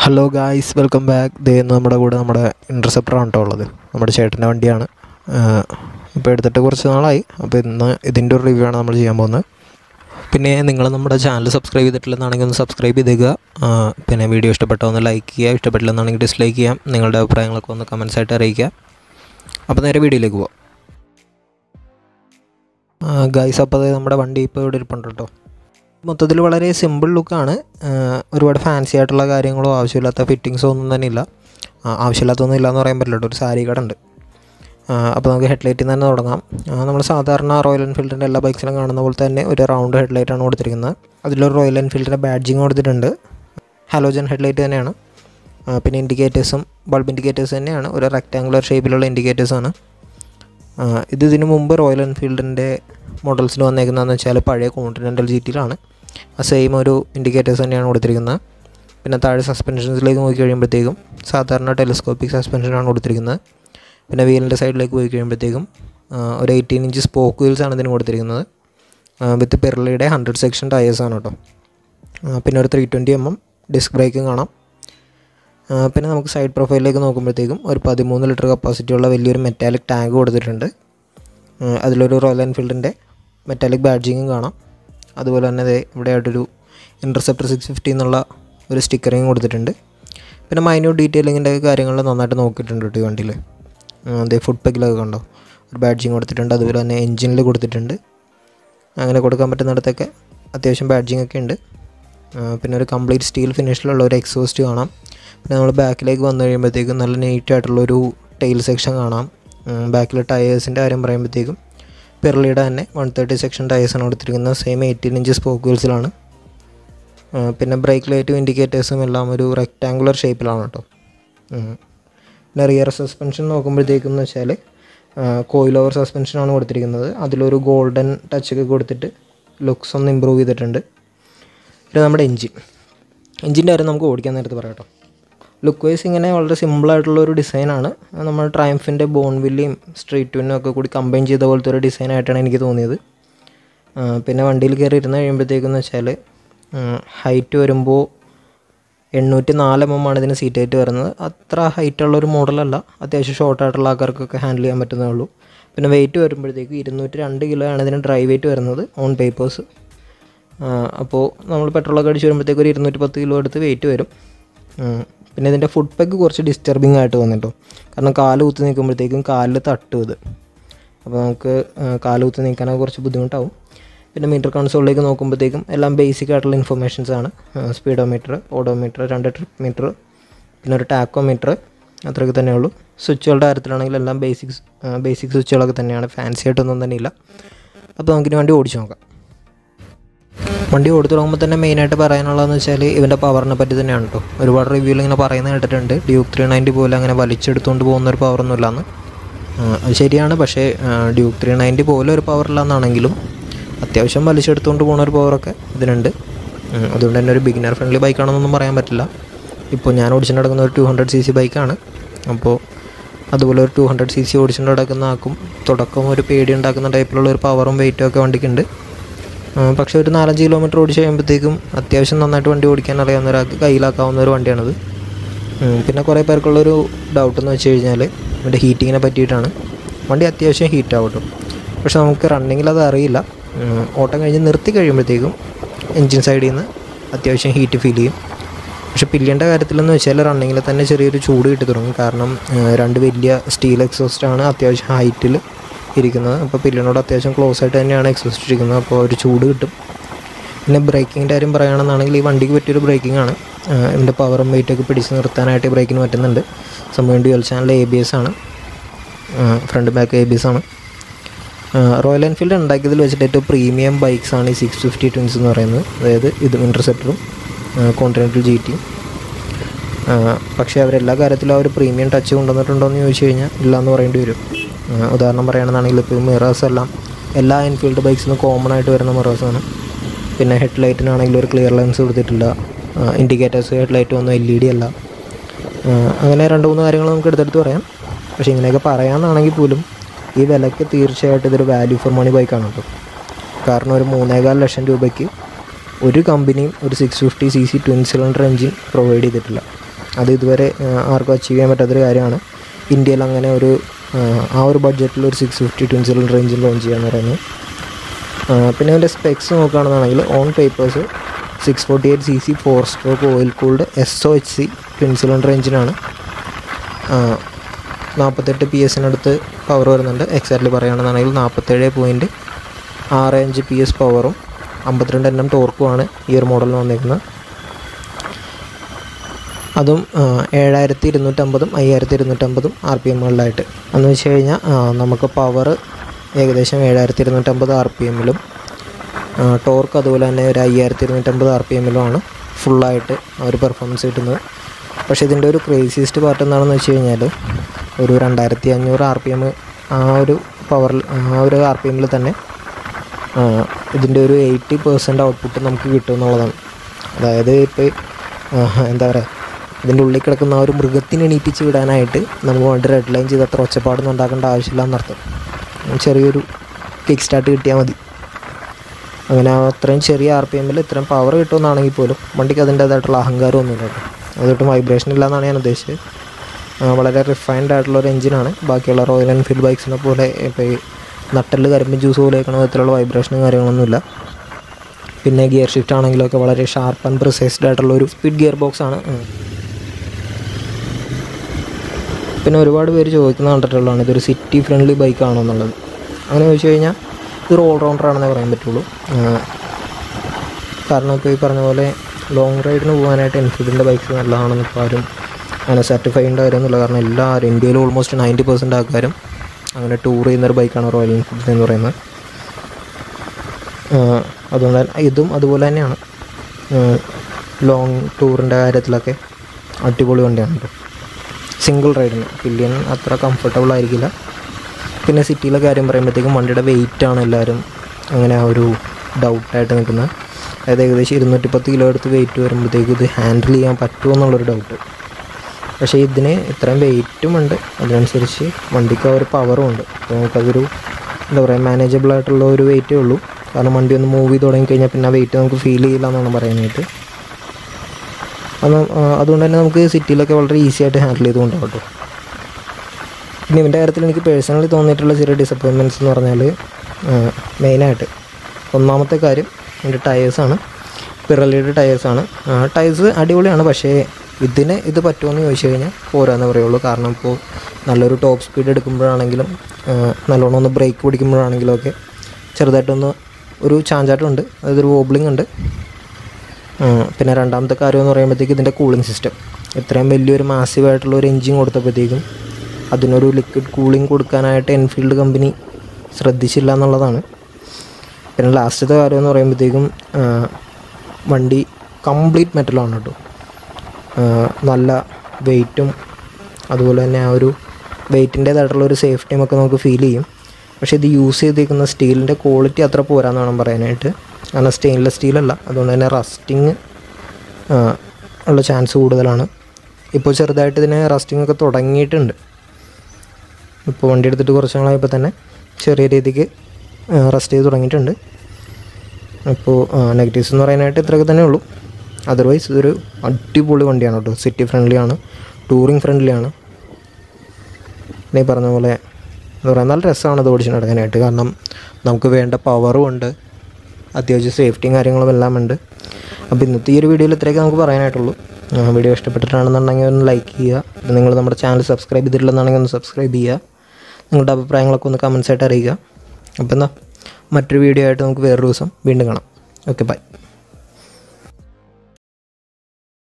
Hello guys welcome back ദേ ഇന്ന് നമ്മുടെ കൂടെ നമ്മുടെ ഇൻ്റർസെപ്റ്ററാണ് കേട്ടോ ഉള്ളത് നമ്മുടെ ചേട്ടൻ്റെ വണ്ടിയാണ് ഇപ്പോൾ എടുത്തിട്ട് കുറച്ച് നാളായി അപ്പോൾ ഇന്ന് ഇതിൻ്റെ ഒരു റിവ്യൂ ആണ് നമ്മൾ ചെയ്യാൻ പോകുന്നത് പിന്നെ നിങ്ങൾ നമ്മുടെ ചാനൽ സബ്സ്ക്രൈബ് ചെയ്തിട്ടില്ലെന്നാണെങ്കിൽ ഒന്ന് സബ്സ്ക്രൈബ് ചെയ്തേക്കുക ആ, പിന്നെ വീഡിയോ ഇഷ്ടപ്പെട്ടോ ഒന്ന് ലൈക്ക് ചെയ്യുക ഇഷ്ടപ്പെട്ടില്ലെന്നാണെങ്കിൽ ഡിസ്ലൈക്ക് ചെയ്യാം നിങ്ങളുടെ അഭിപ്രായങ്ങളൊക്കെ ഒന്ന് കമൻസ് ആയിട്ട് അറിയിക്കുക അപ്പോൾ നേരെ വീഡിയോയിലേക്ക് പോവാം ഗായ്സ് അപ്പോൾ ദേ നമ്മുടെ വണ്ടി ഇപ്പോൾ ഇവിടെ ഇരിപ്പുണ്ട് കേട്ടോ മൊത്തത്തിൽ വളരെ സിമ്പിൾ ലുക്കാണ് ഒരുപാട് ഫാൻസി ആയിട്ടുള്ള കാര്യങ്ങളോ ആവശ്യമില്ലാത്ത ഫിറ്റിങ്സോ ഒന്നും തന്നെ ഇല്ല ആ, ആവശ്യമില്ലാത്തൊന്നും ഇല്ല എന്ന് പറയാൻ പറ്റില്ല കേട്ടോ ഒരു സാരി കട ഉണ്ട് അപ്പോൾ നമുക്ക് ഹെഡ്ലൈറ്റിൽ നിന്ന് തന്നെ തുടങ്ങാം നമ്മൾ സാധാരണ റോയൽ എൻഫീൽഡിൻ്റെ എല്ലാ ബൈക്സിലും കാണുന്ന പോലെ തന്നെ ഒരു റൗണ്ട് ഹെഡ്ലൈറ്റാണ് കൊടുത്തിരിക്കുന്നത് അതിലൊരു റോയൽ എൻഫീൽഡിൻ്റെ ബാഡ്ജിങ് കൊടുത്തിട്ടുണ്ട് ഹാലോജൻ ഹെഡ്ലൈറ്റ് തന്നെയാണ് ആ, പിന്നെ ഇൻഡിക്കേറ്റേഴ്സും ബൾബ് ഇൻഡിക്കേറ്റേഴ്സ് തന്നെയാണ് ഒരു റെക്റ്റാങ്കുലർ ഷേപ്പിലുള്ള ഇൻഡിക്കേറ്റേഴ്സാണ് ആ, ഇത് ഇതിനു മുമ്പ് റോയൽ എൻഫീൽഡിൻ്റെ മോഡൽസിൽ വന്നേക്കുന്നതെന്ന് വെച്ചാൽ പഴയ കോണ്ടിനെൻ്റൽ ജി ടിയിലാണ് ആ സെയിം ഒരു ഇൻഡിക്കേറ്റേഴ്സ് തന്നെയാണ് കൊടുത്തിരിക്കുന്നത് പിന്നെ താഴെ സസ്പെൻഷൻസിലേക്ക് നോക്കി കഴിയുമ്പോഴത്തേക്കും സാധാരണ ടെലിസ്കോപ്പിക് സസ്പെൻഷനാണ് കൊടുത്തിരിക്കുന്നത് പിന്നെ വീലിൻ്റെ സൈഡിലേക്ക് പോയി കഴിയുമ്പോഴത്തേക്കും ആ, ഒരു എയ്റ്റീൻ ഇഞ്ച് സ്പോക്ക് വീൽസ് ആണ് ഇതിന് കൊടുത്തിരിക്കുന്നത് വിത്ത് പെർലയുടെ ഹൺഡ്രഡ് സെക്ഷൻ ടയേഴ്സ് ആണ് കേട്ടോ ആ, പിന്നെ ഒരു three twenty M M disc ബ്രേക്കും കാണാം ആ, പിന്നെ നമുക്ക് സൈഡ് പ്രൊഫൈലിലേക്ക് നോക്കുമ്പോഴത്തേക്കും ഒരു പതിമൂന്ന് ലിറ്റർ കപ്പാസിറ്റി ഉള്ള വലിയൊരു മെറ്റാലിക് ടാങ്ക് കൊടുത്തിട്ടുണ്ട് ആ, അതിലൊരു റോയൽ എൻഫീൽഡിൻ്റെ മെറ്റാലിക് ബാഡ്ജിങ്ങും കാണാം അതുപോലെ തന്നെ ദേ ഇവിടെ ആയിട്ടൊരു ഇൻ്റർസെപ്റ്റർ സിക്സ് ഫിഫ്റ്റി എന്നുള്ള ഒരു സ്റ്റിക്കറിങ് കൊടുത്തിട്ടുണ്ട് പിന്നെ മൈന്യൂട്ട് ഡീറ്റെയിലിങ്ങിൻ്റെ കാര്യങ്ങൾ നന്നായിട്ട് നോക്കിയിട്ടുണ്ട് കേട്ടോ ഈ വണ്ടിയിൽ അതേ ഫുഡ് പെക്കിലൊക്കെ കണ്ടോ ഒരു ബാഡ്ജിങ് കൊടുത്തിട്ടുണ്ട് അതുപോലെ തന്നെ എൻജിനിൽ കൊടുത്തിട്ടുണ്ട് അങ്ങനെ കൊടുക്കാൻ പറ്റുന്നിടത്തൊക്കെ അത്യാവശ്യം ബാഡ്ജിങ് ഒക്കെ ഉണ്ട് ആ, പിന്നെ ഒരു കംപ്ലീറ്റ് സ്റ്റീൽ ഫിനിഷിലുള്ള ഒരു എക്സോസ്റ്റ് കാണാം പിന്നെ നമ്മൾ ബാക്കിലേക്ക് വന്നു കഴിയുമ്പോഴത്തേക്കും നല്ല നീറ്റ് ആയിട്ടുള്ളൊരു ടെയിൽ സെക്ഷൻ കാണാം ബാക്കിലെ ടയേഴ്സിൻ്റെ കാര്യം പറയുമ്പോഴത്തേക്കും പെർലിയുടെ തന്നെ വൺ തേർട്ടി സെക്ഷൻ ടയേഴ്സാണ് കൊടുത്തിരിക്കുന്നത് സെയിം എയ്റ്റീൻ ഇഞ്ച് സ്പോക്ക് വീൽസിലാണ് പിന്നെ ബ്രേക്ക് ലൈറ്റും ഇൻഡിക്കേറ്റേഴ്സും എല്ലാം ഒരു റെക്റ്റാങ്കുലർ ഷേപ്പിലാണ് കേട്ടോ ഉം. പിന്നെ റിയർ സസ്പെൻഷൻ നോക്കുമ്പോഴത്തേക്കും എന്ന് വെച്ചാൽ കോയിൽ ഓവർ സസ്പെൻഷനാണ് കൊടുത്തിരിക്കുന്നത് അതിലൊരു ഗോൾഡൻ ടച്ചൊക്കെ കൊടുത്തിട്ട് ലുക്സ് ഒന്ന് ഇമ്പ്രൂവ് ചെയ്തിട്ടുണ്ട് പിന്നെ നമ്മുടെ എൻജിൻ എൻജിൻ്റെ കാര്യം നമുക്ക് ഓടിക്കാൻ നേരത്ത് പറയാം കേട്ടോ ലുക്ക് വൈസ് ഇങ്ങനെ വളരെ സിമ്പിളായിട്ടുള്ള ഒരു ഡിസൈനാണ് നമ്മൾ ട്രയംഫിൻ്റെ ബോൺവില്ലിയും സ്ട്രീറ്റ് വിന്നും ഒക്കെ കൂടി കമ്പൈൻ ചെയ്ത പോലത്തെ ഒരു ഡിസൈനായിട്ടാണ് എനിക്ക് തോന്നിയത് ആ, പിന്നെ വണ്ടിയിൽ കയറി ഇരുന്ന് കഴിയുമ്പോഴത്തേക്കെന്ന് വെച്ചാൽ ഹൈറ്റ് വരുമ്പോൾ എണ്ണൂറ്റി നാല് എം എം ആണ് ഇതിന് സീറ്റ് ഹൈറ്റ് വരുന്നത് അത്ര ഹൈറ്റ് ഉള്ള ഒരു മോഡലല്ല അത്യാവശ്യം ഷോർട്ട് ആയിട്ടുള്ള ആൾക്കാർക്കൊക്കെ ഹാൻഡിൽ ചെയ്യാൻ പറ്റുന്നേ ഉള്ളൂ പിന്നെ വെയിറ്റ് വരുമ്പോഴത്തേക്ക് ഇരുന്നൂറ്റി രണ്ട് കിലോ ആണ് ഇതിന് ഡ്രൈ വെയിറ്റ് വരുന്നത് ഓൺ പേപ്പേഴ്സ് അപ്പോൾ നമ്മൾ പെട്രോളൊക്കെ അടിച്ച് വരുമ്പോഴത്തേക്ക് ഒരു ഇരുന്നൂറ്റി പത്ത് കിലോ എടുത്ത് വെയിറ്റ് വരും ഉം. പിന്നെ ഇതിൻ്റെ ഫുഡ് പെഗ് കുറച്ച് ഡിസ്റ്റർബിങ് ആയിട്ട് വന്നിട്ടോ കാരണം കാല് കുത്തി നിൽക്കുമ്പോഴത്തേക്കും കാലിൽ തട്ടും ഇത് അപ്പോൾ നമുക്ക് ആ, കാല് കുത്തി നിൽക്കാനൊക്കെ കുറച്ച് ബുദ്ധിമുട്ടാവും പിന്നെ മീറ്റർ കൺസോളിലേക്ക് നോക്കുമ്പോഴത്തേക്കും എല്ലാം ബേസിക് ആയിട്ടുള്ള ഇൻഫർമേഷൻസ് ആണ് സ്പീഡോമീറ്റർ ഓഡോമീറ്റർ രണ്ട് ട്രിപ്പ് മീറ്റർ പിന്നെ ഒരു ടാക്കോമീറ്റർ അത്രയൊക്കെ തന്നെ ഉള്ളൂ സ്വിച്ചുകളുടെ കാര്യത്തിലാണെങ്കിൽ എല്ലാം ബേസിക്സ് ബേസിക് സ്വിച്ചുകളൊക്കെ തന്നെയാണ് ഫാൻസി ആയിട്ടൊന്നും തന്നെ ഇല്ല അപ്പോൾ നമുക്കിനി വണ്ടി ഓടിച്ചു നോക്കാം വണ്ടി ഓടി തുടങ്ങുമ്പോൾ തന്നെ മെയിനായിട്ട് പറയാനുള്ളതെന്ന് വെച്ചാൽ ഇവൻ്റെ പവറിനെ പറ്റി തന്നെയാണ് കേട്ടോ ഒരുപാട് റിവ്യൂവിൽ ഇങ്ങനെ പറയുന്നത് കേട്ടിട്ടുണ്ട് ഡ്യൂക്ക് ത്രീ നയൻറ്റി പോലെ അങ്ങനെ വലിച്ചെടുത്തുകൊണ്ട് പോകുന്ന ഒരു പവറൊന്നും ഇല്ലാന്ന് ആ, അത് ശരിയാണ് പക്ഷേ ഡ്യൂക്ക് ത്രീ നയൻറ്റി പോലെ ഒരു പവർ ഇല്ലാന്നാണെങ്കിലും അത്യാവശ്യം വലിച്ചെടുത്തുകൊണ്ട് പോകുന്ന ഒരു പവറൊക്കെ ഇതിനുണ്ട് ഉം, അതുകൊണ്ട് തന്നെ ഒരു ബിഗിനർ ഫ്രണ്ട്ലി ബൈക്കാണെന്നൊന്നും പറയാൻ പറ്റില്ല ഇപ്പോൾ ഞാൻ ഓടിച്ചിട്ട് നടക്കുന്ന ഒരു ടു ഹൺഡ്രഡ് സി സി ബൈക്കാണ് അപ്പോൾ അതുപോലെ ഒരു ടു ഹൺഡ്രഡ് സി സി ഓടിച്ചിട്ട് നടക്കുന്ന ആക്കും തുടക്കം ഒരു പേടി ഉണ്ടാക്കുന്ന ടൈപ്പിലുള്ള ഒരു പവറും വെയിറ്റും ഒക്കെ വണ്ടിക്കുണ്ട് ആ, പക്ഷേ ഒരു നാലഞ്ച് കിലോമീറ്റർ ഓടിച്ച് കഴിയുമ്പോഴത്തേക്കും അത്യാവശ്യം നന്നായിട്ട് വണ്ടി ഓടിക്കാൻ അറിയാവുന്ന ഒരാൾക്ക് കയ്യിലാക്കാവുന്ന ഒരു വണ്ടിയാണിത് ഉം, പിന്നെ കുറേ പേർക്കുള്ളൊരു ഡൗട്ട് എന്ന് വെച്ച് കഴിഞ്ഞാൽ ഇതിൻ്റെ ഹീറ്റിങ്ങിനെ പറ്റിയിട്ടാണ് വണ്ടി അത്യാവശ്യം ഹീറ്റ് ആവട്ടും പക്ഷെ നമുക്ക് റണ്ണിങ്ങിൽ അത് അറിയില്ല ഉം, ഓട്ടം കഴിഞ്ഞ് നിർത്തി കഴിയുമ്പോഴത്തേക്കും എൻജിൻ സൈഡിൽ നിന്ന് അത്യാവശ്യം ഹീറ്റ് ഫീൽ ചെയ്യും പക്ഷെ പില്ലിയൻ്റെ കാര്യത്തിലെന്ന് വെച്ചാൽ റണ്ണിങ്ങിൽ തന്നെ ചെറിയൊരു ചൂട് കിട്ടി തുടങ്ങും കാരണം ആ, രണ്ട് വലിയ സ്റ്റീൽ എക്സോസ്റ്റാണ് അത്യാവശ്യം ഹൈറ്റിൽ ഇരിക്കുന്നത് അപ്പോൾ പില്ലിയനോട് അത്യാവശ്യം ക്ലോസ് ആയിട്ട് തന്നെയാണ് എക്സോസ്റ്റ് ഇരിക്കുന്നത് അപ്പോൾ ഒരു ചൂട് കിട്ടും പിന്നെ ബ്രേക്കിങ്ങിൻ്റെ കാര്യം പറയുകയാണെന്നാണെങ്കിൽ ഈ വണ്ടിക്ക് പറ്റിയൊരു ബ്രേക്കിംഗ് ആണ് ഇതിൻ്റെ പവറും വെയിറ്റൊക്കെ പിടിച്ച് നിർത്താനായിട്ട് ഈ ബ്രേക്കിന് പറ്റുന്നുണ്ട് സംഭവം dual channel A B S ആണ് front back A B S ആണ് റോയൽ എൻഫീൽഡ് ഉണ്ടാക്കിയതിൽ വെച്ചിട്ട് ഏറ്റവും പ്രീമിയം ബൈക്സ് ആണ് ഈ സിക്സ് ഫിഫ്റ്റി ട്വിൻസ് എന്ന് പറയുന്നത് അതായത് ഇത് ഇൻ്റർസെപ്റ്ററും കോണ്ടിനെൻ്റൽ ജി ടിയും പക്ഷേ അവരെല്ലാ കാര്യത്തിലും ആ ഒരു പ്രീമിയം ടച്ച് കൊണ്ടുവന്നിട്ടുണ്ടോ എന്ന് ചോദിച്ചു കഴിഞ്ഞാൽ ഇല്ല എന്ന് പറയേണ്ടി വരും ആ, ഉദാഹരണം പറയുകയാണെന്നാണെങ്കിൽ ഇപ്പോൾ മിറേഴ്സ് എല്ലാം എല്ലാ എൻഫീൽഡ് ബൈക്സിനും കോമൺ ആയിട്ട് വരുന്ന മിറേഴ്സാണ് പിന്നെ ഹെഡ് ലൈറ്റിനാണെങ്കിൽ ഒരു ക്ലിയർ ലെൻസ് കൊടുത്തിട്ടില്ല ഇൻഡിക്കേറ്റേഴ്സ് ഹെഡ് ലൈറ്റ് ഒന്നും എൽ ഇ ഡി അല്ല ആ, അങ്ങനെ രണ്ട് മൂന്ന് കാര്യങ്ങൾ നമുക്ക് എടുത്തെടുത്ത് പറയാം പക്ഷേ ഇങ്ങനെയൊക്കെ പറയാമെന്നാണെങ്കിൽ പോലും ഈ വിലയ്ക്ക് തീർച്ചയായിട്ടും ഇതൊരു വാല്യൂ ഫോർ മണി ബൈക്കാണ് കേട്ടോ കാരണം ഒരു മൂന്നേകാൽ ലക്ഷം രൂപയ്ക്ക് ഒരു കമ്പനിയും ഒരു six fifty C C twin cylinder engine provide ചെയ്തിട്ടില്ല അത് ഇതുവരെ ആ, ആർക്കും അച്ചീവ് ചെയ്യാൻ പറ്റാത്തൊരു കാര്യമാണ് ഇന്ത്യയിൽ അങ്ങനെ ഒരു ആ, ആ ഒരു ബഡ്ജറ്റിൽ ഒരു six fifty twin cylinder engine launch ചെയ്യാന്ന് പറയുന്നത് ആ, പിന്നെ അതിൻ്റെ സ്പെക്സ് നോക്കുകയാണെന്നുണ്ടെങ്കിൽ on papers six forty eight C C four stroke oil cooled S O H C twin cylinder എഞ്ചിനാണ് നാൽപ്പത്തെട്ട് പി എസിനടുത്ത് പവർ വരുന്നുണ്ട് എക്സാക്ട്ലി പറയുകയാണെന്നുണ്ടെങ്കിൽ നാൽപ്പത്തേഴ് പോയിൻറ്റ് ആറ് അഞ്ച് പി എസ് പവറും അമ്പത്തിരണ്ട് എൻ എം ടോർക്കുമാണ് ഈ ഒരു മോഡലിൽ വന്നിരിക്കുന്നത് അതും ആ, ഏഴായിരത്തി ഇരുന്നൂറ്റമ്പതും അയ്യായിരത്തി ഇരുന്നൂറ്റമ്പതും ആർ പി എമ്മുകളിലായിട്ട് എന്ന് വെച്ച് കഴിഞ്ഞാൽ ആ, നമുക്ക് പവർ ഏകദേശം ഏഴായിരത്തി ഇരുന്നൂറ്റമ്പത് ആർ പി എമ്മിലും ടോർക്ക് അതുപോലെ തന്നെ ഒരു അയ്യായിരത്തി ഇരുന്നൂറ്റമ്പത് ആർ പി എമ്മിലുമാണ് ഫുള്ളായിട്ട് ആ ഒരു പെർഫോമൻസ് കിട്ടുന്നത് പക്ഷേ ഇതിൻ്റെ ഒരു ക്രേസിയസ്റ്റ് പാർട്ട് എന്താണെന്ന് വെച്ച് കഴിഞ്ഞാൽ ഒരു രണ്ടായിരത്തി അഞ്ഞൂറ് ആർ പി എം ആ ഒരു പവറിൽ ആ ഒരു ആർ പി എമ്മിൽ തന്നെ ആ, ഇതിൻ്റെ ഒരു എയ്റ്റി പെർസെൻറ്റ് ഔട്ട്പുട്ട് നമുക്ക് കിട്ടും എന്നുള്ളതാണ് അതായത് ഇപ്പോൾ എന്താ പറയുക ഇതിൻ്റെ ഉള്ളിൽ കിടക്കുന്ന ആ ഒരു മൃഗത്തിനെ എണീറ്റിച്ച് വിടാനായിട്ട് നമുക്ക് വേണ്ടി റെഡ് ലൈൻ ചെയ്ത് അത്ര ഒച്ചപ്പാടൊന്നും ഉണ്ടാക്കേണ്ട ആവശ്യമില്ല എന്നർത്ഥം ചെറിയൊരു കിക്ക് സ്റ്റാർട്ട് കിട്ടിയാൽ മതി അങ്ങനെ അത്രയും ചെറിയ ആർ പി എമ്മിൽ ഇത്രയും പവർ കിട്ടുമെന്നാണെങ്കിൽ പോലും വണ്ടിക്ക് അതിൻ്റേതായിട്ടുള്ള അഹങ്കാരമൊന്നുമില്ല കേട്ടോ അതൊട്ടും വൈബ്രേഷൻ ഇല്ല എന്നാണ് ഞാൻ ഉദ്ദേശിച്ചത് ആ, വളരെ റിഫൈൻഡ് ആയിട്ടുള്ള ഒരു എഞ്ചിനാണ് ബാക്കിയുള്ള റോയൽ എൻഫീൽഡ് ബൈക്സിനെ പോലെ ഇപ്പോൾ ഈ നട്ടല് കരിമ്പ് ജ്യൂസ് പോലെ വെക്കണ വിധത്തിലുള്ള വൈബ്രേഷനും കാര്യങ്ങളൊന്നുമില്ല പിന്നെ ഗിയർ ഷിഫ്റ്റ് ആണെങ്കിലൊക്കെ വളരെ ഷാർപ്പ് ആൻഡ് പ്രിസൈസ്ഡ് ആയിട്ടുള്ള ഒരു സ്പീഡ് ഗിയർ ബോക്സ് ആണ് ഉം. പിന്നെ ഒരുപാട് പേര് ചോദിക്കുന്ന കണ്ടിട്ടുള്ളതാണ് ഇതൊരു സിറ്റി ഫ്രണ്ട്ലി ബൈക്ക് ആണോ എന്നുള്ളത് അങ്ങനെ ചോദിച്ചു കഴിഞ്ഞാൽ ഇതൊരു ഓൾറൗണ്ടർ ആണെന്നേ പറയാൻ പറ്റുള്ളൂ ആ, കാരണം ഇപ്പോൾ ഈ പറഞ്ഞ പോലെ ലോങ് റൈഡിന് പോകാനായിട്ട് എൻഫീൽഡിൻ്റെ ബൈക്സ് നല്ലതാണെന്ന് ഇപ്പോൾ ആരും അങ്ങനെ സർട്ടിഫൈഡ് കാര്യമൊന്നുമില്ല കാരണം എല്ലാവരും ഇന്ത്യയിൽ ഓൾമോസ്റ്റ് നയൻറ്റി പെർസെൻറ്റ് ആൾക്കാരും അങ്ങനെ ടൂർ ചെയ്യുന്നൊരു ബൈക്കാണ് റോയൽ എൻഫീൽഡ് എന്ന് പറയുന്നത് ആ, അതുകൊണ്ട് തന്നെ ഇതും അതുപോലെ തന്നെയാണ് ലോങ് ടൂറിൻ്റെ കാര്യത്തിലൊക്കെ അടിപൊളി വണ്ടിയാണ് കേട്ടോ സിംഗിൾ റൈഡിന് പില്ലിയൻ അത്ര കംഫർട്ടബിൾ ആയിരിക്കില്ല പിന്നെ സിറ്റിയിലെ കാര്യം പറയുമ്പോഴത്തേക്കും വണ്ടിയുടെ വെയിറ്റ് ആണ് എല്ലാവരും അങ്ങനെ ആ ഒരു ഡൗട്ടായിട്ട് നിൽക്കുന്നത് അതായത് ഏകദേശം ഇരുന്നൂറ്റി പത്ത് കിലോ എടുത്ത് വെയിറ്റ് വരുമ്പോഴത്തേക്കും ഇത് ഹാൻഡിൽ ചെയ്യാൻ പറ്റുമോ എന്നുള്ളൊരു ഡൗട്ട് പക്ഷേ ഇതിന് ഇത്രയും വെയിറ്റും ഉണ്ട് അതിനനുസരിച്ച് വണ്ടിക്ക് ആ ഒരു പവറും ഉണ്ട് അപ്പോൾ നമുക്കതൊരു എന്താ പറയുക മാനേജബിൾ ആയിട്ടുള്ള ഒരു വെയിറ്റേ ഉള്ളൂ കാരണം വണ്ടി ഒന്ന് മൂവ് ചെയ്ത് തുടങ്ങിക്കഴിഞ്ഞാൽ പിന്നെ ആ വെയിറ്റ് നമുക്ക് ഫീൽ ചെയ്യില്ല എന്നാണ് പറയാനായിട്ട് അത് ആ, അതുകൊണ്ട് തന്നെ നമുക്ക് സിറ്റിയിലൊക്കെ വളരെ ഈസി ആയിട്ട് ഹാൻഡിൽ ചെയ്ത് കൊണ്ടുപോകും കേട്ടോ പിന്നെ ഇവൻ്റെ കാര്യത്തിൽ എനിക്ക് പേഴ്സണലി തോന്നിയിട്ടുള്ള ചെറിയ ഡിസപ്പോയിൻമെൻറ്റ്സ് എന്ന് പറഞ്ഞാൽ മെയിനായിട്ട് ഒന്നാമത്തെ കാര്യം എൻ്റെ ടയേഴ്സാണ് പിറലിയുടെ ടയേഴ്സാണ് ടയേഴ്സ് അടിപൊളിയാണ് പക്ഷേ ഇതിന് ഇത് പറ്റുമെന്ന് ചോദിച്ചു കഴിഞ്ഞാൽ പോരാന്ന് പറയുള്ളൂ കാരണം ഇപ്പോൾ നല്ലൊരു ടോപ്പ് സ്പീഡ് എടുക്കുമ്പോഴാണെങ്കിലും ആ, നല്ലോണം ഒന്ന് ബ്രേക്ക് പിടിക്കുമ്പോഴാണെങ്കിലും ഒക്കെ ചെറുതായിട്ടൊന്ന് ഒരു ചാഞ്ചാട്ടമുണ്ട് അതായത് ഒരു വോബ്ലിംഗ് ഉണ്ട് ആ, പിന്നെ രണ്ടാമത്തെ കാര്യം എന്ന് പറയുമ്പോഴത്തേക്ക് ഇതിൻ്റെ കൂളിംഗ് സിസ്റ്റം ഇത്രയും വലിയൊരു മാസീവായിട്ടുള്ള ഒരു എൻജിൻ കൊടുത്തപ്പോഴത്തേക്കും അതിനൊരു ലിക്വിഡ് കൂളിംഗ് കൊടുക്കാനായിട്ട് എൻഫീൽഡ് കമ്പനി ശ്രദ്ധിച്ചില്ല എന്നുള്ളതാണ് പിന്നെ ലാസ്റ്റത്തെ കാര്യം എന്ന് പറയുമ്പോഴത്തേക്കും ആ, വണ്ടി കംപ്ലീറ്റ് മെറ്റലാണ് കേട്ടോ ആ, നല്ല വെയിറ്റും അതുപോലെ തന്നെ ആ ഒരു വെയിറ്റിൻ്റേതായിട്ടുള്ള ഒരു സേഫ്റ്റിയും ഒക്കെ നമുക്ക് ഫീൽ ചെയ്യും പക്ഷേ ഇത് യൂസ് ചെയ്തേക്കുന്ന സ്റ്റീലിൻ്റെ ക്വാളിറ്റി അത്ര പോരാന്ന് വേണം പറയാനായിട്ട് കാരണം സ്റ്റെയിൻലെസ് സ്റ്റീലല്ല അതുകൊണ്ട് തന്നെ റസ്റ്റിങ് ഉള്ള ചാൻസ് കൂടുതലാണ് ഇപ്പോൾ ചെറുതായിട്ട് ഇതിന് റസ്റ്റിംഗ് ഒക്കെ തുടങ്ങിയിട്ടുണ്ട് ഇപ്പോൾ വണ്ടി എടുത്തിട്ട് കുറച്ച് നാളായപ്പോൾ തന്നെ ചെറിയ രീതിക്ക് റസ്റ്റ് ചെയ്ത് തുടങ്ങിയിട്ടുണ്ട് അപ്പോൾ നെഗറ്റീവ്സ് എന്ന് പറയാനായിട്ട് ഇത്രയൊക്കെ തന്നെ ഉള്ളൂ അതർവൈസ് ഇതൊരു അടിപൊളി വണ്ടിയാണ് കേട്ടോ സിറ്റി ഫ്രണ്ട്ലി ആണ് ടൂറിങ് ഫ്രണ്ട്ലി ആണ് പിന്നെ ഈ പറഞ്ഞ പോലെ എന്താ പറയുക നല്ല രസമാണ് ഇത് ഓടിച്ച് നടക്കാനായിട്ട് കാരണം നമുക്ക് വേണ്ട പവറും ഉണ്ട് അത്യാവശ്യം സേഫ്റ്റിയും കാര്യങ്ങളും എല്ലാം ഉണ്ട് അപ്പോൾ ഇന്നത്തെ ഈ ഒരു വീഡിയോയിൽ ഇത്രയൊക്കെ നമുക്ക് പറയാനായിട്ടുള്ളൂ ആ, വീഡിയോ ഇഷ്ടപ്പെട്ടിട്ടാണെന്നുണ്ടെങ്കിൽ ഒന്ന് ലൈക്ക് ചെയ്യുക പിന്നെ നിങ്ങൾ നമ്മുടെ ചാനൽ സബ്സ്ക്രൈബ് ചെയ്തിട്ടില്ലെന്നുണ്ടെങ്കിൽ ഒന്ന് സബ്സ്ക്രൈബ് ചെയ്യുക നിങ്ങളുടെ അഭിപ്രായങ്ങളൊക്കെ ഒന്ന് കമൻസ് ആയിട്ട് അറിയിക്കുക അപ്പോൾ എന്താ മറ്റൊരു വീഡിയോ ആയിട്ട് നമുക്ക് വേറൊരു ദിവസം വീണ്ടും കാണാം ഓക്കെ ബൈ